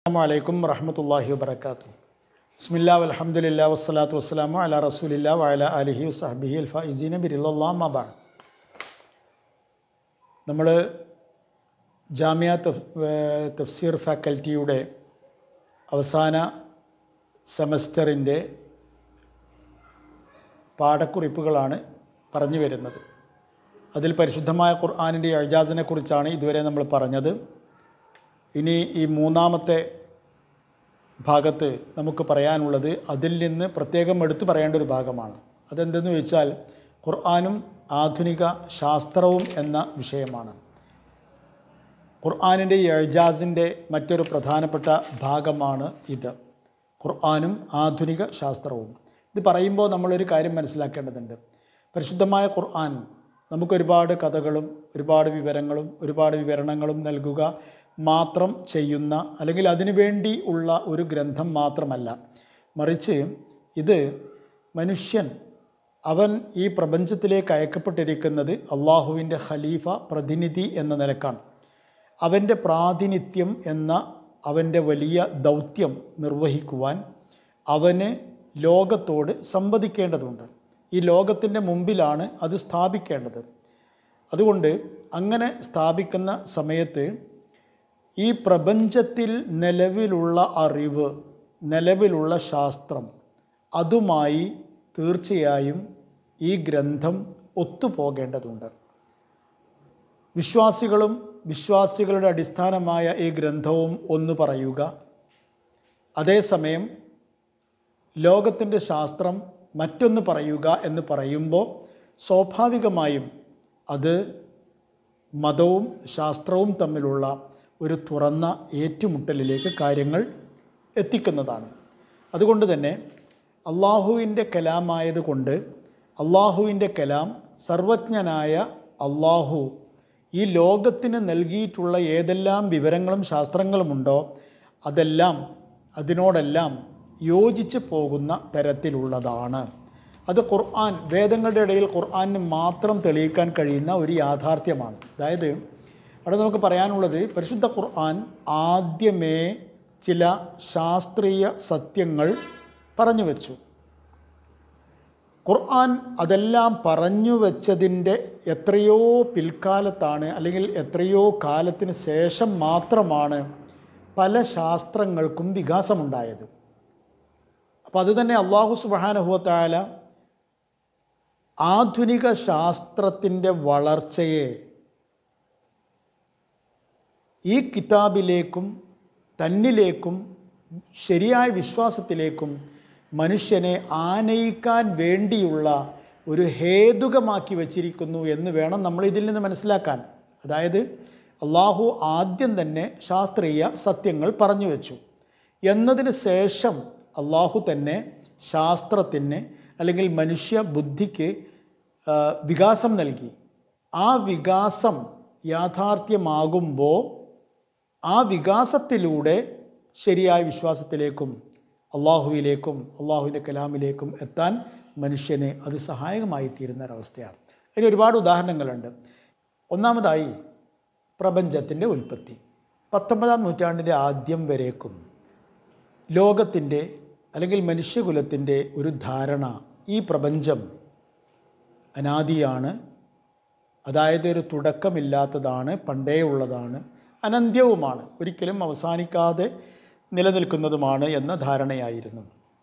അലൈക്കും വറഹമത്തല്ലാഹി വബർക്കാത്തു ബിസ്മില്ലാ അലഹമുല്ലാ വസ്സലാത്തു വസ്സലാമു അല റസൂലില്ലാ വഅല അലിഹി വസഹബിഹി അൽഫൈസീന ബിരില്ലാ മബാദ് നമ്മൾ ജാമ്യ തഫ് ഏഹ് തഫ്സീർ ഫാക്കൽറ്റിയുടെ അവസാന സെമസ്റ്ററിൻ്റെ പാഠക്കുറിപ്പുകളാണ് പറഞ്ഞു വരുന്നത് അതിൽ പരിശുദ്ധമായ ഖുർആാനിൻ്റെ അജാസിനെ കുറിച്ചാണ് ഇതുവരെ നമ്മൾ പറഞ്ഞത് ഇനി ഈ മൂന്നാമത്തെ ഭാഗത്ത് നമുക്ക് പറയാനുള്ളത് അതിൽ നിന്ന് പ്രത്യേകം എടുത്തു പറയേണ്ട ഒരു ഭാഗമാണ് അതെന്തെന്ന് ചോദിച്ചാൽ ഖുർആാനും ആധുനിക ശാസ്ത്രവും എന്ന വിഷയമാണ് ഖുർആാനിൻ്റെ ഈ എജാസിൻ്റെ മറ്റൊരു പ്രധാനപ്പെട്ട ഭാഗമാണ് ഇത് ഖുർആാനും ആധുനിക ശാസ്ത്രവും ഇത് പറയുമ്പോൾ നമ്മളൊരു കാര്യം മനസ്സിലാക്കേണ്ടതുണ്ട് പരിശുദ്ധമായ ഖുർആൻ നമുക്കൊരുപാട് കഥകളും ഒരുപാട് വിവരങ്ങളും ഒരുപാട് വിവരണങ്ങളും നൽകുക മാത്രം ചെയ്യുന്ന അല്ലെങ്കിൽ അതിനു വേണ്ടി ഉള്ള ഒരു ഗ്രന്ഥം മാത്രമല്ല മറിച്ച് ഇത് മനുഷ്യൻ അവൻ ഈ പ്രപഞ്ചത്തിലേക്ക് അയക്കപ്പെട്ടിരിക്കുന്നത് അള്ളാഹുവിൻ്റെ ഖലീഫ പ്രതിനിധി എന്ന നിലക്കാണ് അവൻ്റെ പ്രാതിനിധ്യം എന്ന അവൻ്റെ വലിയ ദൗത്യം നിർവഹിക്കുവാൻ അവന് ലോകത്തോട് സംവദിക്കേണ്ടതുണ്ട് ഈ ലോകത്തിൻ്റെ മുമ്പിലാണ് അത് സ്ഥാപിക്കേണ്ടത് അതുകൊണ്ട് അങ്ങനെ സ്ഥാപിക്കുന്ന സമയത്ത് ഈ പ്രപഞ്ചത്തിൽ നിലവിലുള്ള അറിവ് നിലവിലുള്ള ശാസ്ത്രം അതുമായി തീർച്ചയായും ഈ ഗ്രന്ഥം ഒത്തുപോകേണ്ടതുണ്ട് വിശ്വാസികളും വിശ്വാസികളുടെ അടിസ്ഥാനമായ ഈ ഗ്രന്ഥവും ഒന്ന് പറയുക അതേസമയം ലോകത്തിൻ്റെ ശാസ്ത്രം മറ്റൊന്ന് പറയുക എന്ന് പറയുമ്പോൾ സ്വാഭാവികമായും അത് മതവും ശാസ്ത്രവും തമ്മിലുള്ള ഒരു തുറന്ന ഏറ്റുമുട്ടലിലേക്ക് കാര്യങ്ങൾ എത്തിക്കുന്നതാണ് അതുകൊണ്ട് തന്നെ അള്ളാഹുവിൻ്റെ കലാമായതുകൊണ്ട് അള്ളാഹുവിൻ്റെ കലാം സർവജ്ഞനായ അള്ളാഹു ഈ ലോകത്തിന് നൽകിയിട്ടുള്ള ഏതെല്ലാം വിവരങ്ങളും ശാസ്ത്രങ്ങളുമുണ്ടോ അതെല്ലാം അതിനോടെല്ലാം യോജിച്ച് പോകുന്ന തരത്തിലുള്ളതാണ് അത് ഖുർആൻ വേദങ്ങളുടെ ഇടയിൽ ഖുർആന് മാത്രം തെളിയിക്കാൻ കഴിയുന്ന ഒരു യാഥാർത്ഥ്യമാണ് അതായത് അവിടെ നമുക്ക് പറയാനുള്ളത് പരിശുദ്ധ ഖുർആൻ ആദ്യമേ ചില ശാസ്ത്രീയ സത്യങ്ങൾ പറഞ്ഞു വച്ചു ഖുർആൻ അതെല്ലാം പറഞ്ഞു വെച്ചതിൻ്റെ എത്രയോ പിൽക്കാലത്താണ് അല്ലെങ്കിൽ എത്രയോ കാലത്തിന് ശേഷം മാത്രമാണ് പല ശാസ്ത്രങ്ങൾക്കും വികാസമുണ്ടായത് അപ്പോൾ അത് തന്നെ അള്ളാഹു സുബാനഹുവത്തായ ആധുനിക ശാസ്ത്രത്തിൻ്റെ വളർച്ചയെ ഈ കിതാബിലേക്കും തന്നിലേക്കും ശരിയായ വിശ്വാസത്തിലേക്കും മനുഷ്യനെ ആനയിക്കാൻ വേണ്ടിയുള്ള ഒരു ഹേതുകമാക്കി വച്ചിരിക്കുന്നു എന്ന് വേണം നമ്മൾ ഇതിൽ നിന്ന് മനസ്സിലാക്കാൻ അതായത് അള്ളാഹു ആദ്യം തന്നെ ശാസ്ത്രീയ സത്യങ്ങൾ പറഞ്ഞു വെച്ചു എന്നതിന് ശേഷം അള്ളാഹു തന്നെ ശാസ്ത്രത്തിന് അല്ലെങ്കിൽ മനുഷ്യ ബുദ്ധിക്ക് ആ, വികാസം നൽകി ആ വികാസം യാഥാർത്ഥ്യമാകുമ്പോൾ ആ വികാസത്തിലൂടെ ശരിയായ വിശ്വാസത്തിലേക്കും അള്ളാഹുവിലേക്കും അള്ളാഹുവിൻ്റെ കലാമിലേക്കും എത്താൻ മനുഷ്യന് അത് സഹായകമായി തീരുന്ന ഒരവസ്ഥയാണ് അതിന് ഒരുപാട് ഉദാഹരണങ്ങളുണ്ട് ഒന്നാമതായി പ്രപഞ്ചത്തിൻ്റെ ഉൽപ്പത്തി പത്തൊമ്പതാം നൂറ്റാണ്ടിൻ്റെ ആദ്യം വരേക്കും ലോകത്തിൻ്റെ അല്ലെങ്കിൽ മനുഷ്യകുലത്തിൻ്റെ ഒരു ധാരണ ഈ പ്രപഞ്ചം അനാദിയാണ് അതായത് ഒരു തുടക്കമില്ലാത്തതാണ് പണ്ടേ ഉള്ളതാണ് അനന്ത്യവുമാണ് ഒരിക്കലും അവസാനിക്കാതെ നിലനിൽക്കുന്നതുമാണ് എന്ന ധാരണയായിരുന്നു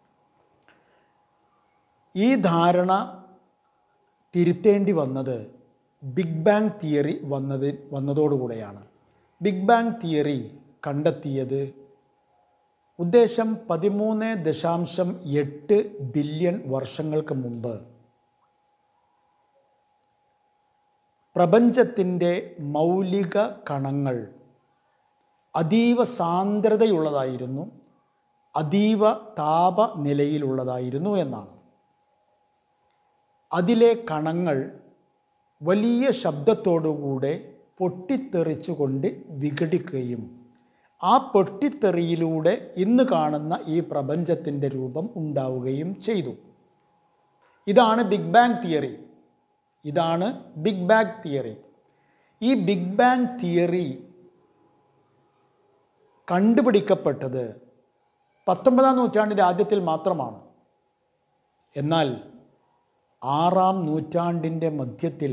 ഈ ധാരണ തിരുത്തേണ്ടി വന്നത് ബിഗ് ബാങ് തിയറി വന്നത് വന്നതോടുകൂടെയാണ് ബിഗ് ബാങ് തിയറി കണ്ടെത്തിയത് ഉദ്ദേശം പതിമൂന്ന് ദശാംശം എട്ട് ബില്യൺ വർഷങ്ങൾക്ക് മുമ്പ് പ്രപഞ്ചത്തിൻ്റെ മൗലിക കണങ്ങൾ അതീവ സാന്ദ്രതയുള്ളതായിരുന്നു അതീവ താപനിലയിലുള്ളതായിരുന്നു എന്നാണ് അതിലെ കണങ്ങൾ വലിയ ശബ്ദത്തോടുകൂടെ പൊട്ടിത്തെറിച്ചുകൊണ്ട് വിഘടിക്കുകയും ആ പൊട്ടിത്തെറിയിലൂടെ ഇന്ന് കാണുന്ന ഈ പ്രപഞ്ചത്തിൻ്റെ രൂപം ഉണ്ടാവുകയും ചെയ്തു ഇതാണ് ബിഗ് ബാങ് തിയറി ഇതാണ് ബിഗ് ബാങ് തിയറി ഈ ബിഗ് ബാങ് തിയറി കണ്ടുപിടിക്കപ്പെട്ടത് പത്തൊമ്പതാം നൂറ്റാണ്ടിൻ്റെ ആദ്യത്തിൽ മാത്രമാണ് എന്നാൽ ആറാം നൂറ്റാണ്ടിൻ്റെ മധ്യത്തിൽ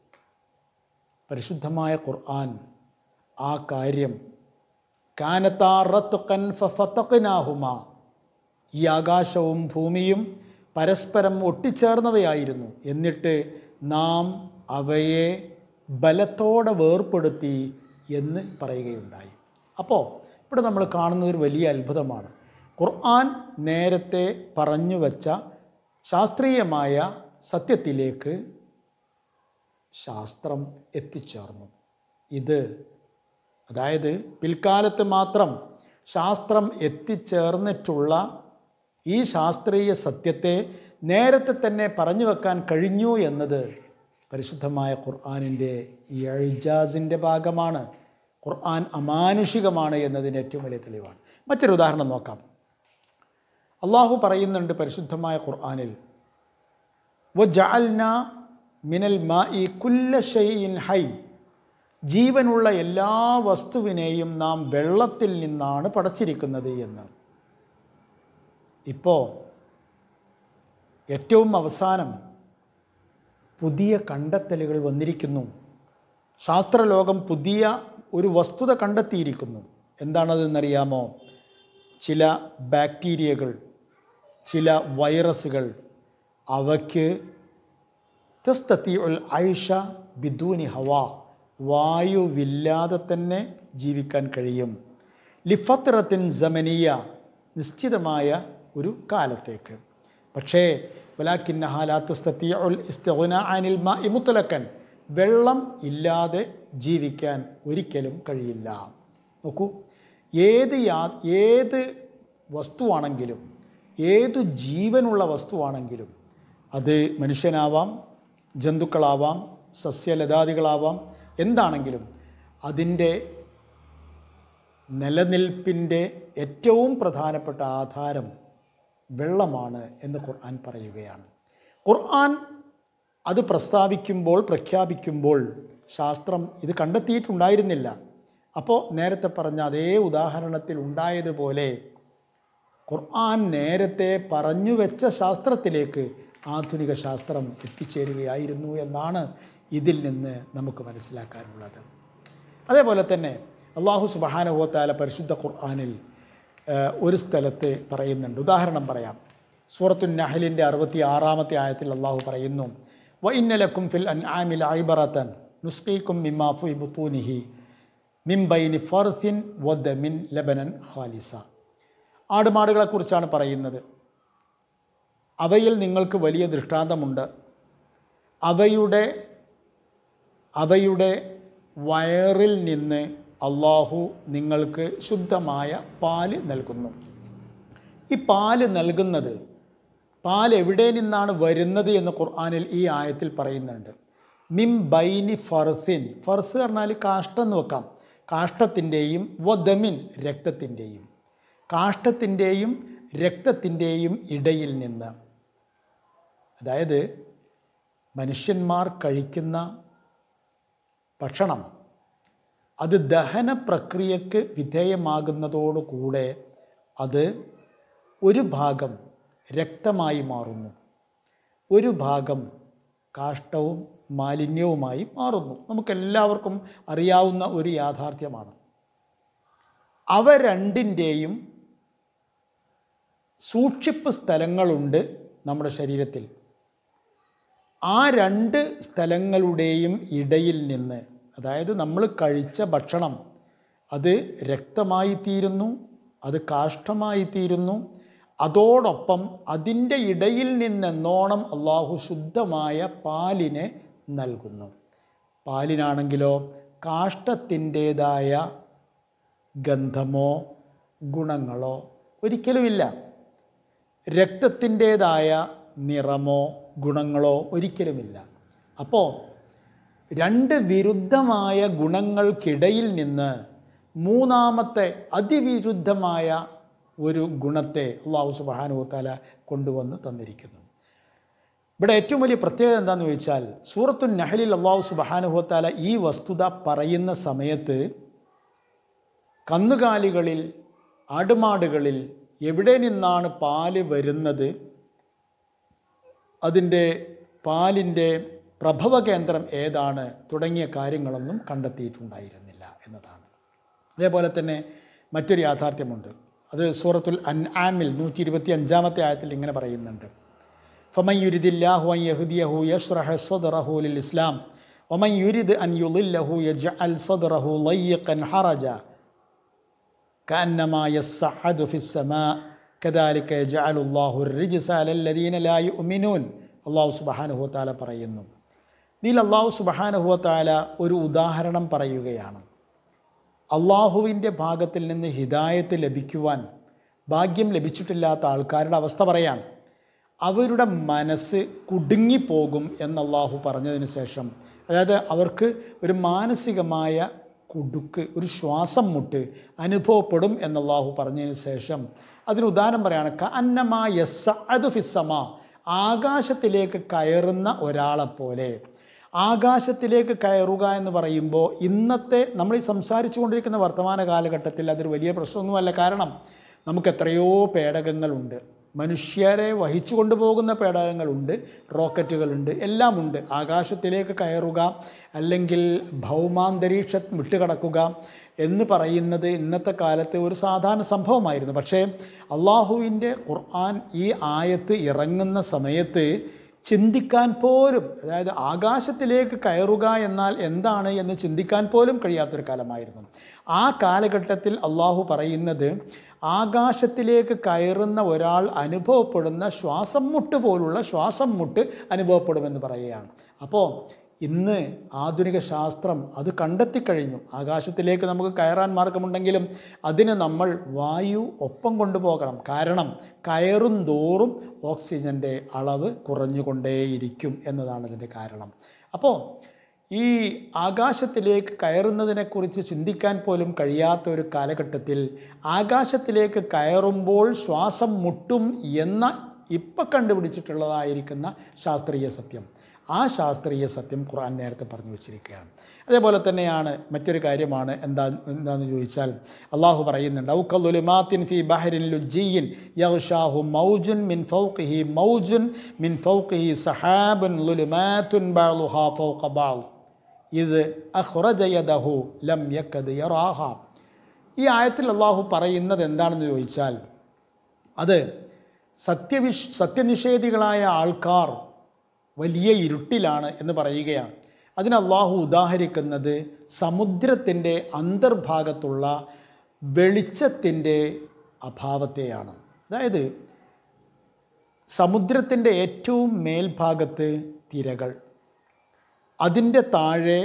പരിശുദ്ധമായ ഖുർആൻ ആ കാര്യം കാനത്താറത്തുക്കൻ ഫത്തഖിനാഹുമ ഈ ആകാശവും ഭൂമിയും പരസ്പരം ഒട്ടിച്ചേർന്നവയായിരുന്നു എന്നിട്ട് നാം അവയെ ബലത്തോടെ വേർപ്പെടുത്തി എന്ന് പറയുകയുണ്ടായി അപ്പോൾ ഇവിടെ നമ്മൾ കാണുന്നത് ഒരു വലിയ അത്ഭുതമാണ് ഖുർആൻ നേരത്തെ പറഞ്ഞു വച്ച ശാസ്ത്രീയമായ സത്യത്തിലേക്ക് ശാസ്ത്രം എത്തിച്ചേർന്നു ഇത് അതായത് പിൽക്കാലത്ത് മാത്രം ശാസ്ത്രം എത്തിച്ചേർന്നിട്ടുള്ള ഈ ശാസ്ത്രീയ സത്യത്തെ നേരത്തെ തന്നെ പറഞ്ഞു വെക്കാൻ കഴിഞ്ഞു എന്നത് പരിശുദ്ധമായ ഖുർആാനിൻ്റെ ഈ എഴ്ജാസിൻ്റെ ഭാഗമാണ് ഖുർആൻ അമാനുഷികമാണ് എന്നതിന് ഏറ്റവും വലിയ തെളിവാണ് മറ്റൊരു ഉദാഹരണം നോക്കാം അള്ളാഹു പറയുന്നുണ്ട് പരിശുദ്ധമായ ഖുർആാനിൽ വ ജഅൽന മിനൽ മാ ഇ കുല്ല ഷൈഇൻ ഹൈ ജീവനുള്ള എല്ലാ വസ്തുവിനെയും നാം വെള്ളത്തിൽ നിന്നാണ് പടച്ചിരിക്കുന്നത് എന്ന് ഇപ്പോൾ ഏറ്റവും അവസാനം പുതിയ കണ്ടെത്തലുകൾ വന്നിരിക്കുന്നു ശാസ്ത്രലോകം പുതിയ ഒരു വസ്തുത കണ്ടെത്തിയിരിക്കുന്നു എന്താണതെന്നറിയാമോ ചില ബാക്ടീരിയകൾ ചില വൈറസുകൾ അവയ്ക്ക് തസ്തത്തി ഉൽ ഐഷ ബിദൂനി ഹവ വായുവില്ലാതെ തന്നെ ജീവിക്കാൻ കഴിയും ലിഫത്രത്തിൻ ജമനിയ നിശ്ചിതമായ ഒരു കാലത്തേക്ക് പക്ഷേ വലാക്കിന്ന ഹാലാത്തസ്തത്തി ഉൽ ഇസ്തഗുന അനിൽ മാ ഇമുത്തലക്കൻ വെള്ളം ഇല്ലാതെ ജീവിക്കാൻ ഒരിക്കലും കഴിയില്ല നോക്കൂ ഏത് യാ ഏത് വസ്തുവാണെങ്കിലും ഏതു ജീവനുള്ള വസ്തുവാണെങ്കിലും അത് മനുഷ്യനാവാം ജന്തുക്കളാവാം സസ്യലതാദികളാവാം എന്താണെങ്കിലും അതിൻ്റെ നിലനിൽപ്പിൻ്റെ ഏറ്റവും പ്രധാനപ്പെട്ട ആധാരം വെള്ളമാണ് എന്ന് ഖുർആൻ പറയുകയാണ് ഖുർആൻ അത് പ്രസ്താവിക്കുമ്പോൾ പ്രഖ്യാപിക്കുമ്പോൾ ശാസ്ത്രം ഇത് കണ്ടെത്തിയിട്ടുണ്ടായിരുന്നില്ല അപ്പോൾ നേരത്തെ പറഞ്ഞ അതേ ഉദാഹരണത്തിൽ ഉണ്ടായതുപോലെ ഖുർആൻ നേരത്തെ പറഞ്ഞു വെച്ച ശാസ്ത്രത്തിലേക്ക് ആധുനിക ശാസ്ത്രം എത്തിച്ചേരുകയായിരുന്നു എന്നാണ് ഇതിൽ നിന്ന് നമുക്ക് മനസ്സിലാക്കാനുള്ളത് അതേപോലെ തന്നെ അള്ളാഹു സുബഹാനുഭവത്താല പരിശുദ്ധ ഖുർആാനിൽ ഏഹ്, ഒരു സ്ഥലത്ത് പറയുന്നുണ്ട് ഉദാഹരണം പറയാം സൂറത്തു നഹലിൻ്റെ അറുപത്തി ആറാമത്തെ ആയത്തിൽ അള്ളാഹു പറയുന്നു വ ഇന്നലക്കും ഫിൽ അൻ ആമിൽ ഐബറത്തൻ നുസ്കീക്കും മിമാഫു ഇബുത്തൂനിഹി മിംബൈനി ഫർസിൻ വദ്ദമിൻ ലബനൻ ഖാലിസ ആടുമാടുകളെക്കുറിച്ചാണ് പറയുന്നത് അവയിൽ നിങ്ങൾക്ക് വലിയ ദൃഷ്ടാന്തമുണ്ട് അവയുടെ അവയുടെ വയറിൽ നിന്ന് അള്ളാഹു നിങ്ങൾക്ക് ശുദ്ധമായ പാല് നൽകുന്നു ഈ പാല് നൽകുന്നത് പാൽ എവിടെ നിന്നാണ് വരുന്നത് എന്ന് ഖുർആാനിൽ ഈ ആയത്തിൽ പറയുന്നുണ്ട് മിം ബൈനി ഫർസിൻ ഫർസ് പറഞ്ഞാൽ കാഷ്ടം എന്ന് വെക്കാം കാഷ്ടത്തിൻ്റെയും വദമിൻ രക്തത്തിൻ്റെയും കാഷ്ടത്തിൻ്റെയും രക്തത്തിൻ്റെയും ഇടയിൽ നിന്ന് അതായത് മനുഷ്യന്മാർ കഴിക്കുന്ന ഭക്ഷണം അത് ദഹന പ്രക്രിയക്ക് വിധേയമാകുന്നതോടുകൂടെ അത് ഒരു ഭാഗം രക്തമായി മാറുന്നു ഒരു ഭാഗം കാഷ്ടവും മാലിന്യവുമായി മാറുന്നു നമുക്കെല്ലാവർക്കും അറിയാവുന്ന ഒരു യാഥാർത്ഥ്യമാണ് അവ രണ്ടിൻ്റെയും സൂക്ഷിപ്പ് സ്ഥലങ്ങളുണ്ട് നമ്മുടെ ശരീരത്തിൽ ആ രണ്ട് സ്ഥലങ്ങളുടെയും ഇടയിൽ നിന്ന് അതായത് നമ്മൾ കഴിച്ച ഭക്ഷണം അത് രക്തമായി തീരുന്നു അത് കാഷ്ടമായി തീരുന്നു അതോടൊപ്പം അതിൻ്റെ ഇടയിൽ നിന്നെന്നോണം അള്ളാഹു ശുദ്ധമായ പാലിനെ നൽകുന്നു പാലിനാണെങ്കിലോ കാഷ്ടത്തിൻ്റേതായ ഗന്ധമോ ഗുണങ്ങളോ ഒരിക്കലുമില്ല രക്തത്തിൻ്റേതായ നിറമോ ഗുണങ്ങളോ ഒരിക്കലുമില്ല അപ്പോൾ രണ്ട് വിരുദ്ധമായ ഗുണങ്ങൾക്കിടയിൽ നിന്ന് മൂന്നാമത്തെ അതിവിരുദ്ധമായ ഒരു ഗുണത്തെ അള്ളാഹു സുബാനുത്താല കൊണ്ടുവന്ന് തന്നിരിക്കുന്നു ഇവിടെ ഏറ്റവും വലിയ പ്രത്യേകത എന്താണെന്ന് ചോദിച്ചാൽ സൂറത്തു നഹലിൽ അള്ളാഹു സുബാനുഹത്താല ഈ വസ്തുത പറയുന്ന സമയത്ത് കന്നുകാലികളിൽ ആടുമാടുകളിൽ എവിടെ നിന്നാണ് പാല് വരുന്നത് അതിൻ്റെ പാലിൻ്റെ പ്രഭവ കേന്ദ്രം ഏതാണ് തുടങ്ങിയ കാര്യങ്ങളൊന്നും കണ്ടെത്തിയിട്ടുണ്ടായിരുന്നില്ല എന്നതാണ് അതേപോലെ തന്നെ മറ്റൊരു യാഥാർത്ഥ്യമുണ്ട് അത് സൂറത്തുൽ അൻ ആമിൽ നൂറ്റി ഇരുപത്തി അഞ്ചാമത്തെ ആയത്തിൽ ഇങ്ങനെ പറയുന്നുണ്ട് ഫമൻ യുരിദില്ലാഹു അൻ യഹ്ദിയഹു യഷ്റഹ സദ്റഹു ലിൽ ഇസ്ലാം വമൻ യുരിദ് അൻ യുളില്ലഹു യജ്അൽ സദ്റഹു ലയ്യഖൻ ഹറജ كأنما يصعد في السماء كذلك يجعل الله الرجس على الذين لا يؤمنون അള്ളാഹു സുബഹാനുഹു താല പറയുന്നു ഇതിൽ അള്ളാഹു സുബഹാനുഹു താല ഒരു ഉദാഹരണം പറയുകയാണ് അള്ളാഹുവിൻ്റെ ഭാഗത്തിൽ നിന്ന് ഹിദായത്ത് ലഭിക്കുവാൻ ഭാഗ്യം ലഭിച്ചിട്ടില്ലാത്ത ആൾക്കാരുടെ അവസ്ഥ പറയാൻ അവരുടെ മനസ്സ് കുടുങ്ങിപ്പോകും എന്ന് അള്ളാഹു പറഞ്ഞതിന് ശേഷം അതായത് അവർക്ക് ഒരു മാനസികമായ കുടുക്ക് ഒരു ശ്വാസം മുട്ട് അനുഭവപ്പെടും എന്ന് അള്ളാഹു പറഞ്ഞതിന് ശേഷം അതിന് ഉദാഹരണം പറയാണ് ക അന്നമാ യസ്സ അതു ഫിസ്സമ ആകാശത്തിലേക്ക് കയറുന്ന ഒരാളെപ്പോലെ ആകാശത്തിലേക്ക് കയറുക എന്ന് പറയുമ്പോൾ ഇന്നത്തെ നമ്മൾ ഈ സംസാരിച്ചു കൊണ്ടിരിക്കുന്ന വർത്തമാന കാലഘട്ടത്തിൽ അതൊരു വലിയ പ്രശ്നമൊന്നുമല്ല കാരണം നമുക്ക് എത്രയോ പേടകങ്ങളുണ്ട് മനുഷ്യരെ വഹിച്ചു കൊണ്ടുപോകുന്ന പേടകങ്ങളുണ്ട് റോക്കറ്റുകളുണ്ട് എല്ലാം ഉണ്ട് ആകാശത്തിലേക്ക് കയറുക അല്ലെങ്കിൽ ഭൗമാന്തരീക്ഷ വിട്ടുകടക്കുക എന്ന് പറയുന്നത് ഇന്നത്തെ കാലത്ത് ഒരു സാധാരണ സംഭവമായിരുന്നു പക്ഷേ അള്ളാഹുവിൻ്റെ ഖുർആൻ ഈ ആയത്ത് ഇറങ്ങുന്ന സമയത്ത് ചിന്തിക്കാൻ പോലും അതായത് ആകാശത്തിലേക്ക് കയറുക എന്നാൽ എന്താണ് എന്ന് ചിന്തിക്കാൻ പോലും കഴിയാത്തൊരു കാലമായിരുന്നു ആ കാലഘട്ടത്തിൽ അള്ളാഹു പറയുന്നത് ആകാശത്തിലേക്ക് കയറുന്ന ഒരാൾ അനുഭവപ്പെടുന്ന ശ്വാസം മുട്ട് പോലുള്ള ശ്വാസം മുട്ട് അനുഭവപ്പെടുമെന്ന് പറയുകയാണ് അപ്പോൾ ഇന്ന് ആധുനിക ശാസ്ത്രം അത് കണ്ടെത്തിക്കഴിഞ്ഞു ആകാശത്തിലേക്ക് നമുക്ക് കയറാൻ മാർഗമുണ്ടെങ്കിലും അതിന് നമ്മൾ വായു ഒപ്പം കൊണ്ടുപോകണം കാരണം കയറും തോറും ഓക്സിജൻ്റെ അളവ് കുറഞ്ഞുകൊണ്ടേയിരിക്കും എന്നതാണ് ഇതിൻ്റെ കാരണം അപ്പോൾ ഈ ആകാശത്തിലേക്ക് കയറുന്നതിനെക്കുറിച്ച് ചിന്തിക്കാൻ പോലും കഴിയാത്ത ഒരു കാലഘട്ടത്തിൽ ആകാശത്തിലേക്ക് കയറുമ്പോൾ ശ്വാസം മുട്ടും എന്ന ഇപ്പം കണ്ടുപിടിച്ചിട്ടുള്ളതായിരിക്കുന്ന ശാസ്ത്രീയ സത്യം ആ ശാസ്ത്രീയ സത്യം ഖുർആൻ നേരത്തെ പറഞ്ഞു വച്ചിരിക്കുകയാണ് അതേപോലെ തന്നെയാണ് മറ്റൊരു കാര്യമാണ് എന്താ എന്താണെന്ന് ചോദിച്ചാൽ അള്ളാഹു പറയുന്നുണ്ട് ഔക്കലുലിമാത്തിൻ ഫി ബഹരിൻ ലുജീൻ യഗ്ഷാഹു മൗജുൻ മിൻ ഫൗഖിഹി മൗജുൻ മിൻ ഫൗഖിഹി സഹാബുൻ ലുലുമാത്തുൻ ബഅലുഹാ ഫൗഖ ബഅൽ ഇത് അഹ്റജയദഹു ലം യക്കത് യറാഹ ഈ ആയത്തിൽ അള്ളാഹു പറയുന്നത് എന്താണെന്ന് ചോദിച്ചാൽ അത് സത്യവിശ് സത്യനിഷേധികളായ ആൾക്കാർ വലിയ ഇരുട്ടിലാണ് എന്ന് പറയുകയാണ് അതിന് അള്ളാഹു ഉദാഹരിക്കുന്നത് സമുദ്രത്തിൻ്റെ അന്തർഭാഗത്തുള്ള വെളിച്ചത്തിൻ്റെ അഭാവത്തെയാണ് അതായത് സമുദ്രത്തിൻ്റെ ഏറ്റവും മേൽഭാഗത്ത് തിരകൾ അതിൻ്റെ താഴെ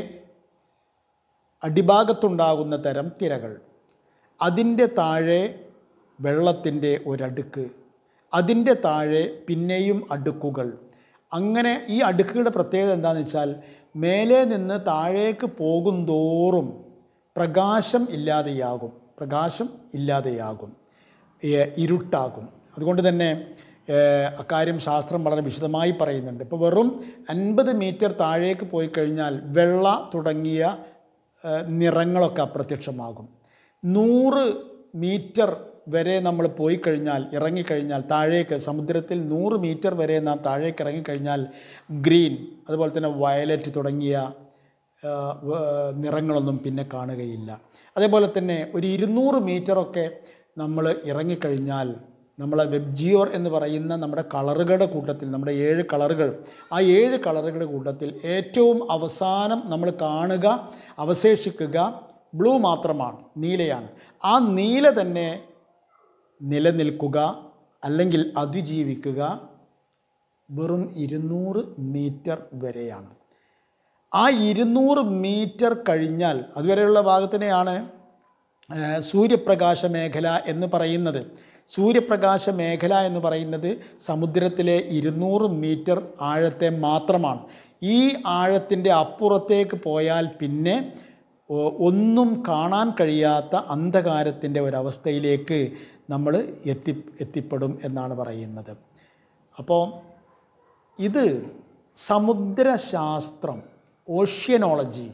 അടിഭാഗത്തുണ്ടാകുന്ന തരം തിരകൾ അതിൻ്റെ താഴെ വെള്ളത്തിൻ്റെ ഒരടുക്ക് അതിൻ്റെ താഴെ പിന്നെയും അടുക്കുകൾ അങ്ങനെ ഈ അടുക്കുകളുടെ പ്രത്യേകത എന്താണെന്ന് വെച്ചാൽ മേലെ നിന്ന് താഴേക്ക് പോകുന്തോറും പ്രകാശം ഇല്ലാതെയാകും പ്രകാശം ഇല്ലാതെയാകും ഏ- ഇരുട്ടാകും അതുകൊണ്ട് തന്നെ ഏഹ്, അക്കാര്യം ശാസ്ത്രം വളരെ വിശദമായി പറയുന്നുണ്ട് ഇപ്പോൾ വെറും അൻപത് മീറ്റർ താഴേക്ക് പോയി കഴിഞ്ഞാൽ വെള്ള തുടങ്ങിയ ഏഹ്, നിറങ്ങളൊക്കെ അപ്രത്യക്ഷമാകും നൂറ് മീറ്റർ വരെ നമ്മൾ പോയി കഴിഞ്ഞാൽ ഇറങ്ങിക്കഴിഞ്ഞാൽ താഴേക്ക് സമുദ്രത്തിൽ നൂറ് മീറ്റർ വരെ നാം താഴേക്ക് ഇറങ്ങിക്കഴിഞ്ഞാൽ ഗ്രീൻ അതുപോലെ തന്നെ വയലറ്റ് തുടങ്ങിയ ആ, വ- നിറങ്ങളൊന്നും പിന്നെ കാണുകയില്ല അതേപോലെ തന്നെ ഒരു ഇരുന്നൂറ് മീറ്ററൊക്കെ നമ്മൾ ഇറങ്ങിക്കഴിഞ്ഞാൽ നമ്മളെ വെബ് ജിയോർ എന്ന് പറയുന്ന നമ്മുടെ കളറുകളുടെ കൂട്ടത്തിൽ നമ്മുടെ ഏഴ് കളറുകൾ ആ ഏഴ് കളറുകളുടെ കൂട്ടത്തിൽ ഏറ്റവും അവസാനം നമ്മൾ കാണുക അവശേഷിക്കുക ബ്ലൂ മാത്രമാണ് നീലയാണ് ആ നീല തന്നെ നിലനിൽക്കുക അല്ലെങ്കിൽ അതിജീവിക്കുക വെറും ഇരുന്നൂറ് മീറ്റർ വരെയാണ് ആ ഇരുന്നൂറ് മീറ്റർ കഴിഞ്ഞാൽ അതുവരെയുള്ള ഭാഗത്തിനെയാണ് ആ, സൂര്യപ്രകാശ മേഖല എന്ന് പറയുന്നത് സൂര്യപ്രകാശ മേഖല എന്ന് പറയുന്നത് സമുദ്രത്തിലെ ഇരുന്നൂറ് മീറ്റർ ആഴത്തെ മാത്രമാണ് ഈ ആഴത്തിൻ്റെ അപ്പുറത്തേക്ക് പോയാൽ പിന്നെ ഒ- ഒന്നും കാണാൻ കഴിയാത്ത അന്ധകാരത്തിൻ്റെ ഒരവസ്ഥയിലേക്ക് നമ്മൾ എത്തി എത്തിപ്പെടും എന്നാണ് പറയുന്നത് അപ്പോൾ ഇത് സമുദ്രശാസ്ത്രം ഓഷ്യനോളജി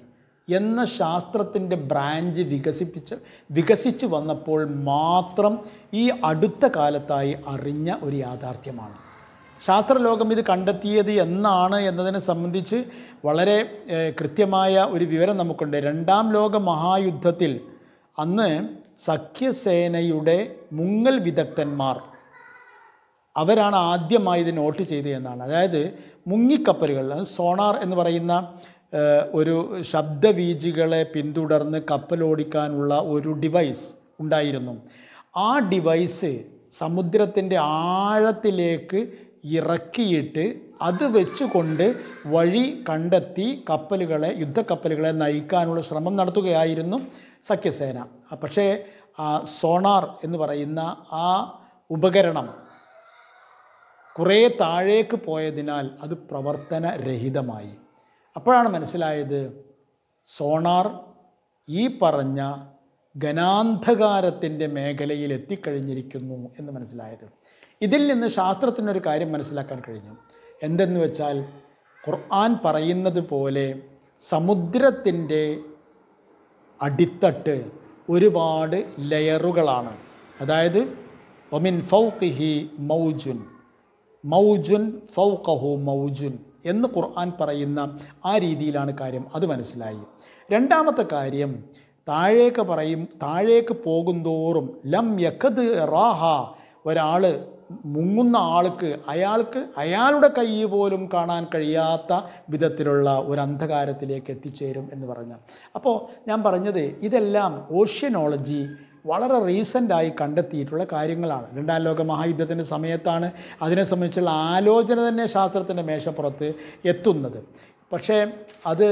എന്ന ശാസ്ത്രത്തിൻ്റെ ബ്രാഞ്ച് വികസിപ്പിച്ച് വികസിച്ച് വന്നപ്പോൾ മാത്രം ഈ അടുത്ത കാലത്തായി അറിഞ്ഞ ഒരു യാഥാർത്ഥ്യമാണ് ശാസ്ത്രലോകം ഇത് കണ്ടെത്തിയത് എന്നാണ് എന്നതിനെ സംബന്ധിച്ച് വളരെ ഏഹ്, കൃത്യമായ ഒരു വിവരം നമുക്കുണ്ട് രണ്ടാം ലോക മഹായുദ്ധത്തിൽ അന്ന് സഖ്യസേനയുടെ മുങ്ങൽ വിദഗ്ധന്മാർ അവരാണ് ആദ്യമായി ഇത് നോട്ട് ചെയ്തത് എന്നാണ് അതായത് മുങ്ങിക്കപ്പലുകൾ അത് സോണാർ എന്ന് പറയുന്ന ഏഹ്, ഒരു ശബ്ദവീചികളെ പിന്തുടർന്ന് കപ്പലോടിക്കാനുള്ള ഒരു ഡിവൈസ് ഉണ്ടായിരുന്നു ആ ഡിവൈസ് സമുദ്രത്തിൻ്റെ ആഴത്തിലേക്ക് ഇറക്കിയിട്ട് അത് വെച്ചുകൊണ്ട് വഴി കണ്ടെത്തി കപ്പലുകളെ യുദ്ധക്കപ്പലുകളെ നയിക്കാനുള്ള ശ്രമം നടത്തുകയായിരുന്നു സഖ്യസേന ആ, പക്ഷേ ആ സോണാർ എന്ന് പറയുന്ന ആ ഉപകരണം കുറേ താഴേക്ക് പോയതിനാൽ അത് പ്രവർത്തനരഹിതമായി അപ്പോഴാണ് മനസ്സിലായത് സോണാർ ഈ പറഞ്ഞ ഘനാന്ധകാരത്തിൻ്റെ മേഖലയിൽ എത്തിക്കഴിഞ്ഞിരിക്കുന്നു എന്ന് മനസ്സിലായത് ഇതിൽ നിന്ന് ശാസ്ത്രത്തിനൊരു കാര്യം മനസ്സിലാക്കാൻ കഴിഞ്ഞു എന്തെന്ന് വെച്ചാൽ ഖുർആൻ പറയുന്നത് പോലെ സമുദ്രത്തിൻ്റെ അടിത്തട്ട് ഒരുപാട് ലെയറുകളാണ് അതായത് ഒമിൻ ഫൗഖിഹി മൗജുൻ മൗജുൻ ഫൗഖഹു മൗജുൻ എന്ന് ഖുർആൻ പറയുന്ന ആ രീതിയിലാണ് കാര്യം അത് മനസ്സിലായി രണ്ടാമത്തെ കാര്യം താഴേക്ക് പറയും താഴേക്ക് പോകുന്തോറും ലം യക്കത് റാഹ ഒരാൾ മുങ്ങുന്ന ആൾക്ക് അയാൾക്ക് അയാളുടെ കൈ പോലും കാണാൻ കഴിയാത്ത വിധത്തിലുള്ള ഒരു അന്ധകാരത്തിലേക്ക് എത്തിച്ചേരും എന്ന് പറഞ്ഞ അപ്പോൾ ഞാൻ പറഞ്ഞത് ഇതെല്ലാം ഓഷ്യനോളജി വളരെ റീസൻ്റായി കണ്ടെത്തിയിട്ടുള്ള കാര്യങ്ങളാണ് രണ്ടാം ലോക മഹായുദ്ധത്തിൻ്റെ സമയത്താണ് അതിനെ സംബന്ധിച്ചുള്ള ആലോചന തന്നെ ശാസ്ത്രത്തിൻ്റെ മേശപ്പുറത്ത് എത്തുന്നത് പക്ഷേ അത്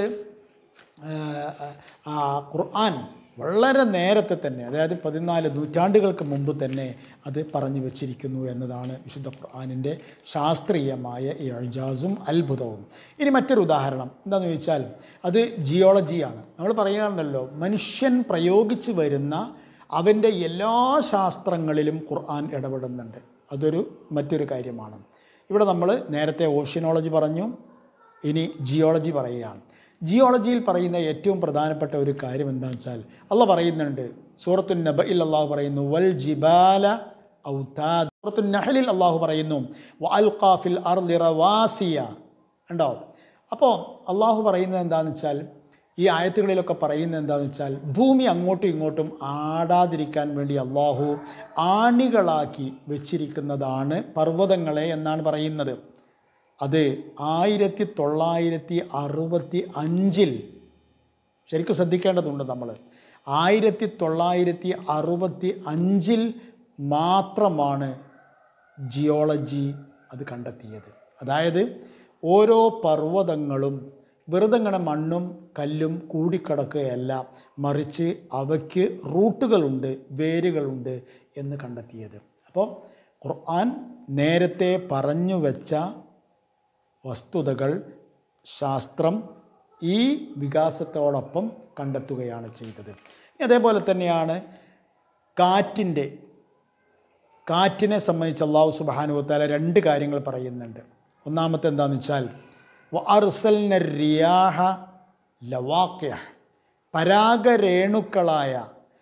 ആ, ഖുർആൻ വളരെ നേരത്തെ തന്നെ അതായത് പതിനാല് നൂറ്റാണ്ടുകൾക്ക് മുമ്പ് തന്നെ അത് പറഞ്ഞു വച്ചിരിക്കുന്നു എന്നതാണ് വിശുദ്ധ ഖുർആാനിൻ്റെ ശാസ്ത്രീയമായ ഈ അഴ്ജാസും അത്ഭുതവും ഇനി മറ്റൊരു ഉദാഹരണം എന്താണെന്ന് ചോദിച്ചാൽ അത് ജിയോളജിയാണ് നമ്മൾ പറയാറുണ്ടല്ലോ മനുഷ്യൻ പ്രയോഗിച്ച് വരുന്ന അവൻ്റെ എല്ലാ ശാസ്ത്രങ്ങളിലും ഖുർആൻ ഇടപെടുന്നുണ്ട് അതൊരു മറ്റൊരു കാര്യമാണ് ഇവിടെ നമ്മൾ നേരത്തെ ഓഷ്യനോളജി പറഞ്ഞു ഇനി ജിയോളജി പറയുകയാണ് ജിയോളജിയിൽ പറയുന്ന ഏറ്റവും പ്രധാനപ്പെട്ട ഒരു കാര്യം എന്താണെന്ന് വെച്ചാൽ അള്ള പറയുന്നുണ്ട് സൂറത്തു നബയിൽ അള്ളാഹു പറയുന്നു വൽ ജിബാല ഔതാദ് സൂറത്തു നഹലിൽ അള്ളാഹു പറയുന്നു വൽഖാഫിൽ അർദിറവാസിയ ഉണ്ടോ അപ്പോൾ അള്ളാഹു പറയുന്നത് എന്താണെന്ന് വെച്ചാൽ ഈ ആയത്തുകളിലൊക്കെ പറയുന്നത് എന്താണെന്ന് വെച്ചാൽ ഭൂമി അങ്ങോട്ടും ഇങ്ങോട്ടും ആടാതിരിക്കാൻ വേണ്ടി അള്ളാഹു ആണികളാക്കി വെച്ചിരിക്കുന്നതാണ് പർവ്വതങ്ങളെ എന്നാണ് പറയുന്നത് അത് ആയിരത്തി തൊള്ളായിരത്തി അറുപത്തി അഞ്ചിൽ ശരിക്കും ശ്രദ്ധിക്കേണ്ടതുണ്ട് നമ്മൾ ആയിരത്തി തൊള്ളായിരത്തി അറുപത്തി അഞ്ചിൽ മാത്രമാണ് ജിയോളജി അത് കണ്ടെത്തിയത് അതായത് ഓരോ പർവ്വതങ്ങളും വെറുതെ ഇങ്ങനെ മണ്ണും കല്ലും കൂടിക്കിടക്കുകയല്ല മറിച്ച് അവയ്ക്ക് റൂട്ടുകളുണ്ട് വേരുകളുണ്ട് എന്ന് കണ്ടെത്തിയത് അപ്പോൾ ഖുർആൻ നേരത്തെ പറഞ്ഞു വെച്ച വസ്തുതകൾ ശാസ്ത്രം ഈ വികാസത്തോടൊപ്പം കണ്ടെത്തുകയാണ് ചെയ്തത് ഇനി അതേപോലെ തന്നെയാണ് കാറ്റിൻ്റെ കാറ്റിനെ സംബന്ധിച്ച് അള്ളാഹു സുബാനുവത്താല രണ്ട് കാര്യങ്ങൾ പറയുന്നുണ്ട് ഒന്നാമത്തെ എന്താണെന്ന് വെച്ചാൽ അർസൽന റിയാഹ ലവാക്യ പരാഗരേണുക്കളായ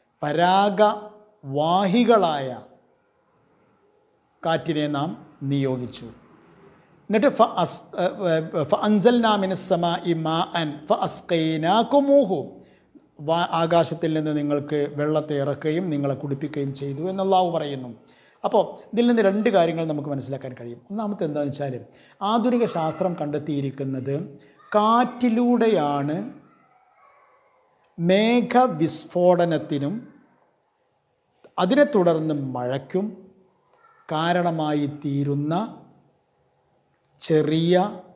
പരാഗവാഹികളായ കാറ്റിനെ നാം നിയോഗിച്ചു എന്നിട്ട് ഫ അസ് ഫ അൻസൽനാമിനസ്സമ ഇമാ അൻ ഫ അസ്കൈനാക്കുമൂഹു വാ ആകാശത്തിൽ നിന്ന് നിങ്ങൾക്ക് വെള്ളത്തെ ഇറക്കുകയും നിങ്ങളെ കുടിപ്പിക്കുകയും ചെയ്തു എന്നല്ലാഹു പറയുന്നു അപ്പോൾ ഇതിൽ നിന്ന് രണ്ട് കാര്യങ്ങൾ നമുക്ക് മനസ്സിലാക്കാൻ കഴിയും ഒന്നാമത്തെ എന്താണെന്ന് വെച്ചാൽ ആധുനിക ശാസ്ത്രം കണ്ടെത്തിയിരിക്കുന്നത് കാറ്റിലൂടെയാണ് മേഘവിസ്ഫോടനത്തിനും അതിനെ തുടർന്ന് മഴയ്ക്കും കാരണമായി തീരുന്ന ചെറിയ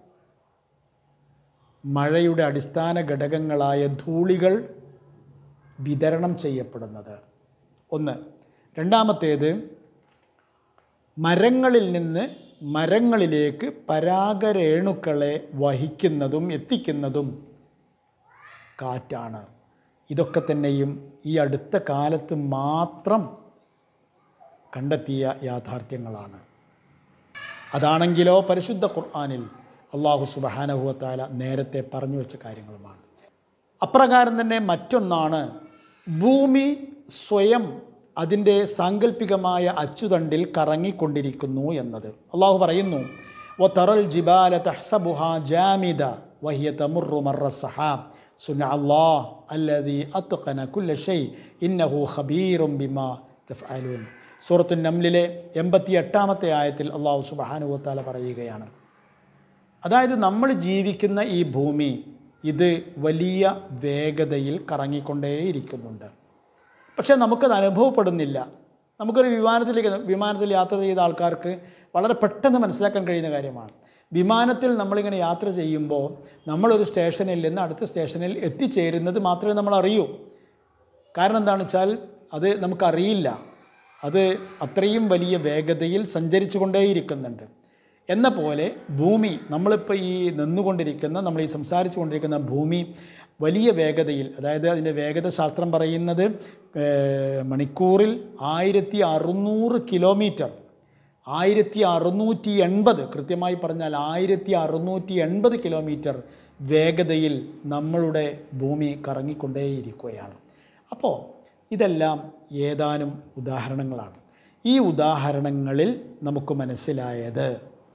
മഴയുടെ അടിസ്ഥാന ഘടകങ്ങളായ ധൂളികൾ വിതരണം ചെയ്യപ്പെടുന്നത് ഒന്ന് രണ്ടാമത്തേത് മരങ്ങളിൽ നിന്ന് മരങ്ങളിലേക്ക് പരാഗരേണുക്കളെ വഹിക്കുന്നതും എത്തിക്കുന്നതും കാറ്റാണ് ഇതൊക്കെ തന്നെയും ഈ അടുത്ത കാലത്ത് മാത്രം കണ്ടെത്തിയ യാഥാർത്ഥ്യങ്ങളാണ് അതാണെങ്കിലോ പരിശുദ്ധ ഖുർആാനിൽ അള്ളാഹു സുബഹാനഹുവത്താല നേരത്തെ പറഞ്ഞു വെച്ച കാര്യങ്ങളുമാണ് അപ്രകാരം തന്നെ മറ്റൊന്നാണ് ഭൂമി സ്വയം അതിൻ്റെ സാങ്കല്പികമായ അച്ചുതണ്ടിൽ കറങ്ങിക്കൊണ്ടിരിക്കുന്നു എന്നത് അള്ളാഹു പറയുന്നു ഒ തറൽ ജിബാല തഹ്സബുഹ ജാമിദ വഹിയ തമുറു മറ സഹാബ് സുന അള്ളാഹ് അല്ലദി അത്ഖന കുല്ല ഷൈ ഇന്നഹു ഖബീറും ബിമാ തഫ്അലൂൻ സൂറത്തു നംലിലെ എൺപത്തി എട്ടാമത്തെ ആയത്തിൽ അള്ളാഹു സുബഹാനുവത്താല പറയുകയാണ് അതായത് നമ്മൾ ജീവിക്കുന്ന ഈ ഭൂമി ഇത് വലിയ വേഗതയിൽ കറങ്ങിക്കൊണ്ടേയിരിക്കുന്നുണ്ട് പക്ഷേ നമുക്കത് അനുഭവപ്പെടുന്നില്ല നമുക്കൊരു വിമാനത്തിലേക്ക് വിമാനത്തിൽ യാത്ര ചെയ്ത ആൾക്കാർക്ക് വളരെ പെട്ടെന്ന് മനസ്സിലാക്കാൻ കഴിയുന്ന കാര്യമാണ് വിമാനത്തിൽ നമ്മളിങ്ങനെ യാത്ര ചെയ്യുമ്പോൾ നമ്മളൊരു സ്റ്റേഷനിൽ നിന്ന് അടുത്ത സ്റ്റേഷനിൽ എത്തിച്ചേരുന്നത് മാത്രമേ നമ്മൾ അറിയൂ കാരണം എന്താണെന്ന് വെച്ചാൽ അത് നമുക്കറിയില്ല അത് അത്രയും വലിയ വേഗതയിൽ സഞ്ചരിച്ചു കൊണ്ടേയിരിക്കുന്നുണ്ട് എന്ന പോലെ ഭൂമി നമ്മളിപ്പോൾ ഈ നിന്നുകൊണ്ടിരിക്കുന്ന നമ്മൾ ഈ സംസാരിച്ചു കൊണ്ടിരിക്കുന്ന ഭൂമി വലിയ വേഗതയിൽ അതായത് അതിൻ്റെ വേഗത ശാസ്ത്രം പറയുന്നത് ഏഹ്, മണിക്കൂറിൽ ആയിരത്തി അറുന്നൂറ് കിലോമീറ്റർ ആയിരത്തി അറുന്നൂറ്റി എൺപത് കൃത്യമായി പറഞ്ഞാൽ ആയിരത്തി അറുന്നൂറ്റി എൺപത് കിലോമീറ്റർ വേഗതയിൽ നമ്മളുടെ ഭൂമി കറങ്ങിക്കൊണ്ടേയിരിക്കുകയാണ് അപ്പോൾ ഇതെല്ലാം ഏതാനും ഉദാഹരണങ്ങളാണ് ഈ ഉദാഹരണങ്ങളിൽ നമുക്ക് മനസ്സിലായത്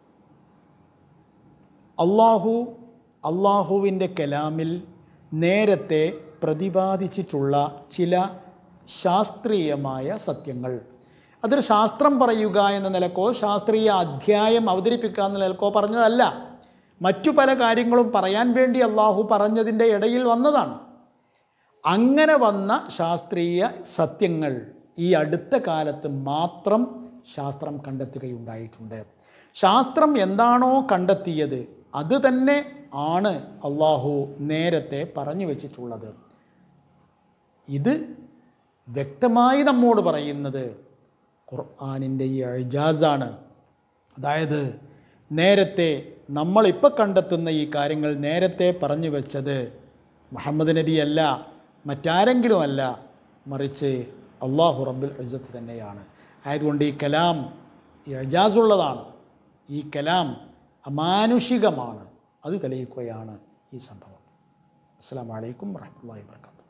അള്ളാഹു അള്ളാഹുവിൻ്റെ കലാമിൽ നേരത്തെ പ്രതിപാദിച്ചിട്ടുള്ള ചില ശാസ്ത്രീയമായ സത്യങ്ങൾ അതൊരു ശാസ്ത്രം പറയുക എന്ന നിലക്കോ ശാസ്ത്രീയ അധ്യായം അവതരിപ്പിക്കുക എന്ന നിലക്കോ പറഞ്ഞതല്ല മറ്റു പല കാര്യങ്ങളും പറയാൻ വേണ്ടി അള്ളാഹു പറഞ്ഞതിൻ്റെ ഇടയിൽ വന്നതാണ് അങ്ങനെ വന്ന ശാസ്ത്രീയ സത്യങ്ങൾ ഈ അടുത്ത കാലത്ത് മാത്രം ശാസ്ത്രം കണ്ടെത്തുകയുണ്ടായിട്ടുണ്ട് ശാസ്ത്രം എന്താണോ കണ്ടെത്തിയത് അത് തന്നെ ആണ് അള്ളാഹു നേരത്തെ പറഞ്ഞു വച്ചിട്ടുള്ളത് ഇത് വ്യക്തമായി നമ്മോട് പറയുന്നത് ഖുർആാനിൻ്റെ ഈ അജാസാണ് അതായത് നേരത്തെ നമ്മളിപ്പോൾ കണ്ടെത്തുന്ന ഈ കാര്യങ്ങൾ നേരത്തെ പറഞ്ഞു വെച്ചത് മുഹമ്മദ് നബി അല്ല മറ്റാരെങ്കിലും അല്ല മറിച്ച് അള്ളാഹു റബ്ബുൽ ഇസ്സത്ത് തന്നെയാണ് ആയതുകൊണ്ട് ഈ കലാം ഈ അജാസുള്ളതാണ് ഈ കലാം അമാനുഷികമാണ് അത് തെളിയിക്കുകയാണ് ഈ സംഭവം അസ്സാം വലൈക്കും വാഹമത്തല്ലാ വാത്തു